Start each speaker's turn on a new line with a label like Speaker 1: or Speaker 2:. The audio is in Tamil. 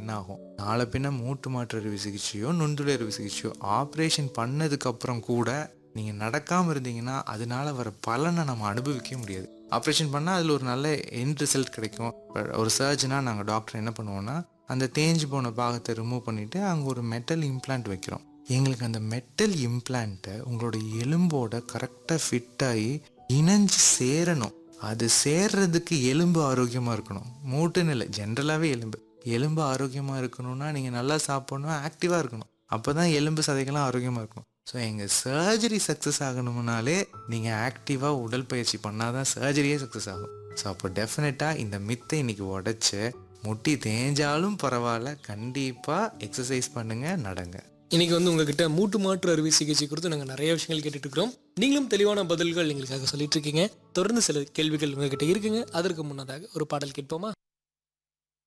Speaker 1: என்ன ஆகும் நாளை பின்ன மூட்டு மாற்று அறுவை சிகிச்சையோ நுண்துளை அறுவை சிகிச்சையோ ஆப்ரேஷன் பண்ணதுக்கு அப்புறம் கூட நீங்கள் நடக்காமல் இருந்தீங்கன்னா அதனால வர பலனை நம்ம அனுபவிக்க முடியாது ஆப்ரேஷன் பண்ணால் அதில் ஒரு நல்ல எண்ட் ரிசல்ட் கிடைக்கும் இப்ப ஒரு சர்ஜனாக நாங்கள் டாக்டர் என்ன பண்ணுவோம்னா அந்த தேஞ்சு போன பாகத்தை ரிமூவ் பண்ணிவிட்டு அங்கே ஒரு மெட்டல் இம்ப்ளான்ட் வைக்கிறோம் எங்களுக்கு அந்த மெட்டல் இம்ப்ளான்ட்டை உங்களோட எலும்போட கரெக்டாக ஃபிட் ஆகி இணைஞ்சு சேரணும் அது சேர்றதுக்கு எலும்பு ஆரோக்கியமாக இருக்கணும் மூட்டுன்னு இல்லை ஜென்ரலாகவே எலும்பு எலும்பு ஆரோக்கியமாக இருக்கணும்னா நீங்கள் நல்லா சாப்பிடணும் ஆக்டிவாக இருக்கணும் அப்போ தான் எலும்பு சதைகள்லாம் ஆரோக்கியமாக இருக்கும் ஸோ எங்கள் சர்ஜரி சக்ஸஸ் ஆகணும்னாலே நீங்கள் ஆக்டிவாக உடற்பயிற்சி பண்ணால் தான் சர்ஜரியே சக்ஸஸ் ஆகும் ஸோ அப்போ டெஃபினட்டாக இந்த மித்தை இன்னைக்கு உடைச்சு முட்டி தேஞ்சாலும் பரவாயில்ல கண்டிப்பாக எக்ஸசைஸ் பண்ணுங்கள் நடங்க
Speaker 2: இன்னைக்கு வந்து உங்ககிட்ட மூட்டு மாற்று அறுவை சிகிச்சை குறித்து நாங்கள் நிறைய விஷயங்கள் கேட்டுட்டு இருக்கிறோம் நீங்களும் தெளிவான பதில்கள் எங்களுக்காக சொல்லிட்டு இருக்கீங்க தொடர்ந்து சில கேள்விகள் உங்ககிட்ட இருக்குங்க அதற்கு முன்னதாக ஒரு பாடல் கேட்போமா